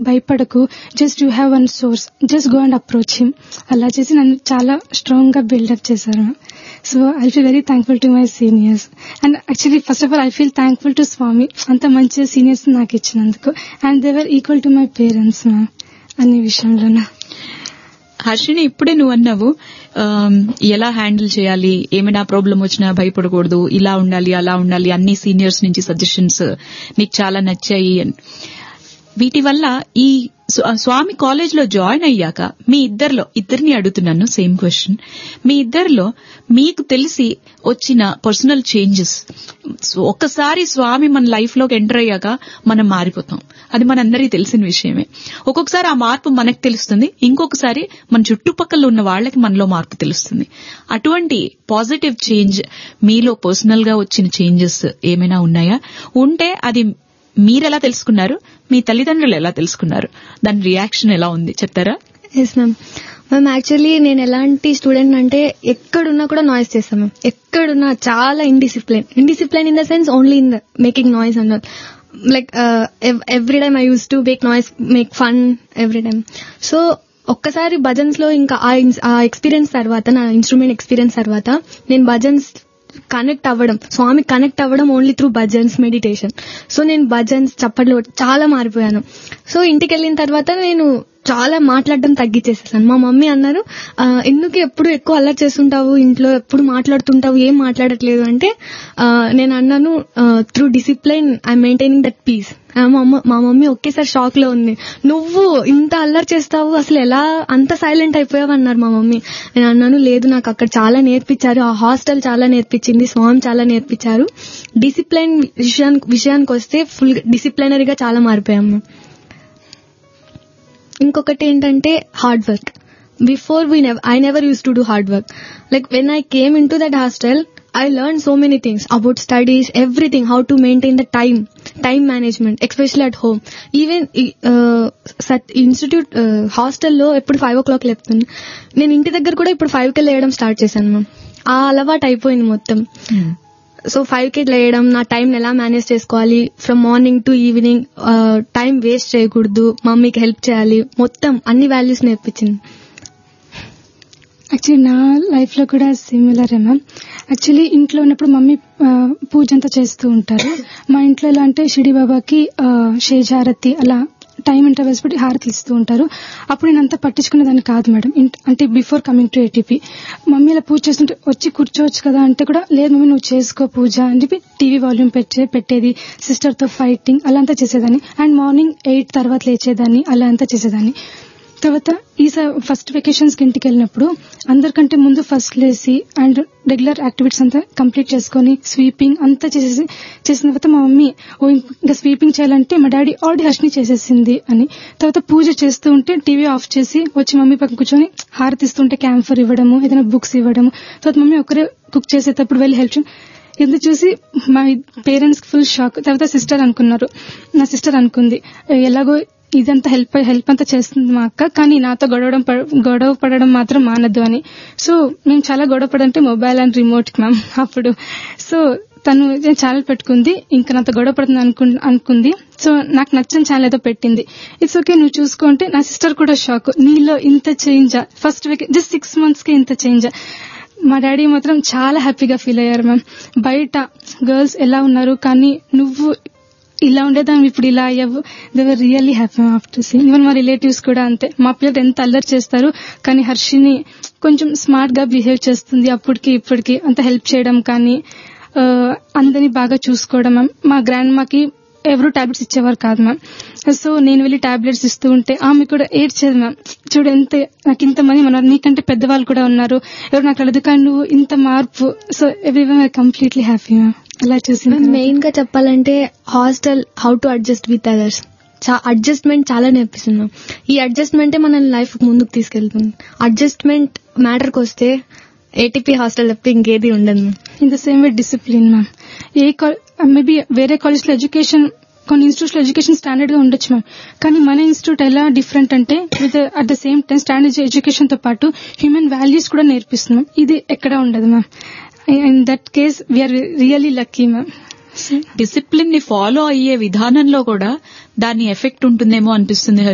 భయపడకు just you have one source just go and approach him అలా చేసి నన్ను చాలా స్ట్రాంగ్ గా బిల్డప్ చేశారు so I feel very thankful to my seniors and actually first of all I feel thankful to Swami అంత మంచి seniors నాకు ఇచ్చినందుకు and they're equal to my parents ma'am అన్ని విషయంలోనూ హర్షిని ఇప్పుడే నువ్వు అన్నావు ఆమ్, ఎలా హ్యాండిల్ చేయాలి ఏమైనా ప్రాబ్లం వచ్చినా భయపడకూడదు ఇలా ఉండాలి అలా ఉండాలి అన్ని సీనియర్స్ నుంచి సజెషన్స్ నీకు చాలా నచ్చాయి అని వీటి వల్ల ఈ స్వ- స్వామి కాలేజ్ లో జాయిన్ అయ్యాక మీ ఇద్దరిలో ఇద్దరిని అడుగుతున్నాను సేమ్ క్వశ్చన్ మీ ఇద్దరిలో మీకు తెలిసి వచ్చిన పర్సనల్ చేంజెస్ ఒక్కసారి స్వామి మన లైఫ్ లోకి ఎంటర్ అయ్యాక మనం మారిపోతాం అది మనందరికీ తెలిసిన విషయమే ఒక్కొక్కసారి ఆ మార్పు మనకు తెలుస్తుంది ఇంకొకసారి మన చుట్టుపక్కల ఉన్న వాళ్ళకి మనలో మార్పు తెలుస్తుంది అటువంటి పాజిటివ్ చేంజ్ మీలో పర్సనల్ గా వచ్చిన చేంజెస్ ఏమైనా ఉన్నాయా ఉంటే అది మీరెలా తెలుసుకున్నారు మీ తల్లిదండ్రులు ఎలా తెలుసుకున్నారు దాని రియాక్షన్ ఎలా ఉంది చెప్తారా ఎస్ మ్యామ్ మ్యామ్ యాక్చువల్లీ నేను ఎలాంటి స్టూడెంట్ అంటే ఎక్కడున్నా కూడా నాయిస్ చేస్తాం మ్యామ్ ఎక్కడున్నా చాలా indiscipline indiscipline in the sense only in the making noise and like every time I use to make noise make fun every time so ఒక్కసారి భజన్స్ లో ఇంకా ఆ ఇన్స్- ఆ ఎక్స్పీరియన్స్ తర్వాత నా ఇన్స్ట్రుమెంట్ ఎక్స్పీరియన్స్ తర్వాత నేను భజన్స్ కనెక్ట్ అవ్వడం స్వామి కనెక్ట్ అవ్వడం only through bhajans meditation so నేను భజన్స్ చప్పట్లు కొట్టి చాలా మారిపోయాను సో ఇంటికి వెళ్ళిన తర్వాత నేను చాలా మాట్లాడడం తగ్గించేసేసాను మా మమ్మీ అన్నారు "ఆ, ఎందుకు ఎప్పుడు ఎక్కువ అల్లరి చేస్తుంటావు ఇంట్లో ఎప్పుడు మాట్లాడుతుంటావు ఏం మాట్లాడట్లేదు అంటే ఆ, నేను అన్నాను through discipline I maintaining that peace మా అమ్మ మా మమ్మీ ఒకేసారి షాక్ లో ఉంది నువ్వు ఇంత అల్లరి చేస్తావు అసలు ఎలా అంత సైలెంట్ అయిపోయావు అన్నారు మా మమ్మీ నేను అన్నాను లేదు నాకు అక్కడ చాలా నేర్పించారు ఆ హాస్టల్ చాలా నేర్పించింది స్వామి చాలా నేర్పించారు డిసిప్లైన్ విషయానికి విషయానికి వస్తే ఫుల్ డిసిప్లైనరీగా చాలా మారిపోయాము ఇంకొకటి ఏంటంటే hard work before we nev I never use to do hard work like when I came into that hostel I learn so many things about studies everything how to maintain the time time management especially at home even institute హాస్టల్లో ఎప్పుడు five ఓ clock లేపుతుంది నేను ఇంటి దగ్గర కూడా ఇప్పుడు five కి లేయడం start చేశాను ma'am ఆ అలవాటు అయిపోయింది మొత్తం సో ఫైవ్ కి లేయడం నా టైం ఎలా మేనేజ్ చేసుకోవాలి from morning to evening time waste చేయకూడదు మమ్మీకి హెల్ప్ చేయాలి మొత్తం అన్ని వాల్యూస్ నేర్పించింది యాక్చువల్లీ నా లైఫ్ లో కూడా సిమిలర్ మ్యామ్ యాక్చువల్లీ ఇంట్లో ఉన్నప్పుడు మమ్మీ ఆ, పూజ అంతా చేస్తూ ఉంటారు మా ఇంట్లో ఎలా అంటే షిడి బాబాకి ఆ, షేజారతి అలా టైం ఇంటర్వెల్స్ బట్టి హారతి ఇస్తూ ఉంటారు అప్పుడు నేను అంతా పట్టించుకునేదాన్ని కాదు మేడం ఇంట్- అంటే before coming to ATP mummy అలా పూజ చేస్తుంటే వచ్చి కూర్చోవచ్చు కదా అంటే కూడా లేదు మమ్మీ నువ్వు చేసుకో పూజ అని చెప్పి టీవీ వాల్యూమ్ పెట్టే పెట్టేది సిస్టర్ తో ఫైటింగ్ అలా అంతా చేసేదాన్ని అండ్ మార్నింగ్ ఎయిట్ తర్వాత లేచేదాన్ని అలా అంతా చేసేదాన్ని తర్వాత ఈ ఫస్ట్ వెకేషన్స్ కి ఇంటికి వెళ్ళినప్పుడు అందరికంటే ముందు ఫస్ట్ లేసి అండ్ రెగ్యులర్ యాక్టివిటీస్ అంతా కంప్లీట్ చేసుకొని స్వీపింగ్ అంతా చేసేసి చేసిన తర్వాత మా మమ్మీ ఓ ఇంకా స్వీపింగ్ చేయాలంటే మా డాడీ ఆల్రెడీ హర్షిని చేసేసింది అని తర్వాత పూజ చేస్తూ ఉంటే టీవీ ఆఫ్ చేసి వచ్చి మమ్మీ పక్కన కూర్చొని హారతిస్తుంటే క్యాంఫర్ ఇవ్వడము ఏదైనా బుక్స్ ఇవ్వడము తర్వాత మమ్మీ ఒకరే కుక్ చేసేటప్పుడు వెళ్ళి హెల్ప్ ఇది చూసి మా పేరెంట్స్ కి ఫుల్ షాక్ తర్వాత సిస్టర్ అనుకున్నారు నా సిస్టర్ అనుకుంది ఎలాగో ఇదంతా హెల్ప్ హెల్ప్ అంతా చేస్తుంది మా అక్క కానీ నాతో గొడవడం పడ- గొడవ పడడం మాత్రం మానద్దు అని సో మేము చాలా గొడవ పడంటే మొబైల్ అండ్ రిమోట్ మ్యామ్ అప్పుడు సో తను ఛానల్ పెట్టుకుంది ఇంకా నాతో గొడవ పడుతుంది అనుకు అనుకుంది సో నాకు నచ్చని ఛానల్ ఏదో పెట్టింది ఇట్స్ ఓకే నువ్వు చూసుకుంటే నా సిస్టర్ కూడా షాక్ నీలో ఇంత చేంజా first week just six months కి ఇంత చేంజా మా డాడీ మాత్రం చాలా హ్యాపీగా ఫీల్ అయ్యారు మ్యామ్ బయట గర్ల్స్ ఎలా ఉన్నారు కానీ నువ్వు ఇలా ఉండేదాన్ని ఇప్పుడు ఇలా అయ్యావు they're really happy after see even మా రిలేటివ్స్ కూడా అంతే మా పిల్లలు ఎంత అల్లరి చేస్తారు కానీ హర్షిని కొంచెం స్మార్ట్ గా బిహేవ్ చేస్తుంది అప్పటికి ఇప్పటికి అంత హెల్ప్ చేయడం కానీ ఆ, అందరినీ బాగా చూసుకోవడం మ్యామ్ మా గ్రాండ్ మాకి ఎవరు టాబ్లెట్స్ ఇచ్చేవారు కాదు మ్యామ్ సో నేను వెళ్ళి టాబ్లెట్స్ ఇస్తూ ఉంటే ఆమె కూడా ఏడ్చేది మ్యామ్ చూడు ఎంత నాకు ఇంతమంది ఉన్నారు నీకంటే పెద్దవాళ్ళు కూడా ఉన్నారు ఎవరు నాకు అడదు కానీ నువ్వు ఇంత మార్పు so everyone completely happy ma'am అలా చూసిన మెయిన్ గా చెప్పాలంటే hostel how to adjust with others adjustment చాలా నేర్పిస్తున్నాం ఈ అడ్జస్ట్మెంటే మనల్ని లైఫ్ ముందుకు తీసుకెళ్తుంది అడ్జస్ట్మెంట్ మ్యాటర్ కి వస్తే ఏటీపీ హాస్టల్ తప్ప ఇంకేది ఉండదు in the same way discipline ma'am ఏ మేబీ వేరే కాలేజ్ లో ఎడ్యుకేషన్ కొన్ని ఇన్స్టిట్యూట్స్ లో ఎడ్యుకేషన్ స్టాండర్డ్ గా ఉండొచ్చు మ్యామ్ కానీ మన ఇన్స్టిట్యూట్ ఎలా డిఫరెంట్ అంటే with at the same time standard education తో పాటు హ్యూమన్ వాల్యూస్ కూడా నేర్పిస్తున్నాం ఇది ఎక్కడ ఉండదు ma'am in that case we are really lucky ma'am discipline ని ఫాలో అయ్యే విధానంలో కూడా దాని ఎఫెక్ట్ ఉంటుందేమో అనిపిస్తుంది